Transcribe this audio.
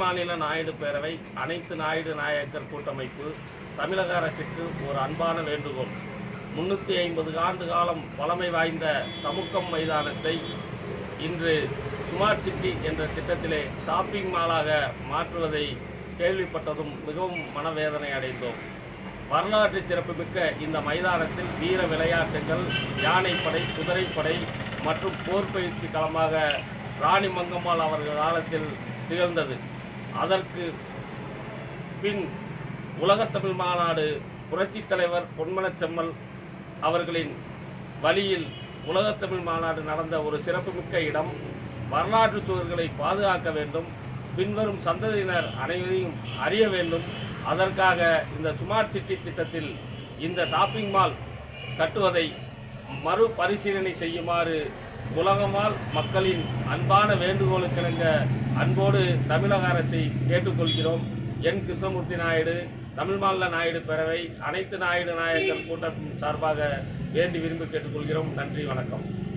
மாநில நாயுடு பேரவை அனைத்து நாயுடு நாயக்கர் கூட்டமைப்பு தமிழக அரசுக்கு ஒரு அன்பான வேண்டுகோள் முன்னூற்றி ஐம்பது ஆண்டு காலம் பழமை வாய்ந்த தமுக்கம் மைதானத்தை இன்று ஸ்மார்ட் சிட்டி என்ற திட்டத்திலே ஷாப்பிங் மாலாக மாற்றுவதை கேள்விப்பட்டதும் மிகவும் மனவேதனை அடைந்தோம் வரலாற்று சிறப்புமிக்க இந்த மைதானத்தில் வீர விளையாட்டுகள் யானைப்படை குதிரைப்படை மற்றும் போர் பயிற்சி களமாக ராணி மங்கம்மாள் அவர்கள் காலத்தில் திகழ்ந்தது அதற்கு பின் உலகத்தமிழ் மாநாடு புரட்சித் தலைவர் பொன்மனச்செம்மல் அவர்களின் வழியில் உலகத்தமிழ் மாநாடு நடந்த ஒரு சிறப்புமிக்க இடம் வரலாற்று சுவர்களை பாதுகாக்க வேண்டும் பின்வரும் சந்ததியினர் அனைவரையும் அறிய வேண்டும் அதற்காக இந்த ஸ்மார்ட் சிட்டி திட்டத்தில் இந்த ஷாப்பிங் மால் கட்டுவதை மறு பரிசீலனை செய்யுமாறு உலகமால் மக்களின் அன்பான வேண்டுகோளுக்கிணங்க அன்போடு தமிழக அரசை கேட்டுக்கொள்கிறோம் என் கிருஷ்ணமூர்த்தி நாயுடு தமிழ் மாநில நாயுடு பேரவை அனைத்து நாயுடு நாயக்கர் கூட்டம் சார்பாக வேண்டி விரும்பி கேட்டுக்கொள்கிறோம் நன்றி வணக்கம்